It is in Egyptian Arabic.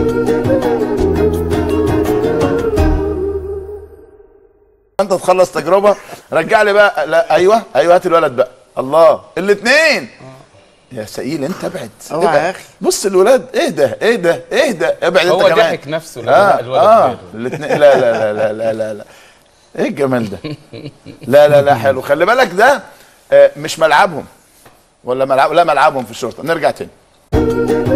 انت تخلص تجربه رجع لي بقى لا ايوه ايوه هات الولد بقى الله الاثنين يا سئيل انت ابعد اوعى ابعد. يا أخي. بص الولاد اهدى اهدى اهدى ابعد هو انت كمان ضحك نفسه لما اه لقى الولد اه باله. الاثنين لا لا لا لا لا لا لا ايه الجمال ده لا لا لا حلو خلي بالك ده آه، مش ملعبهم ولا ملعب لا ملعبهم في الشرطه نرجع تاني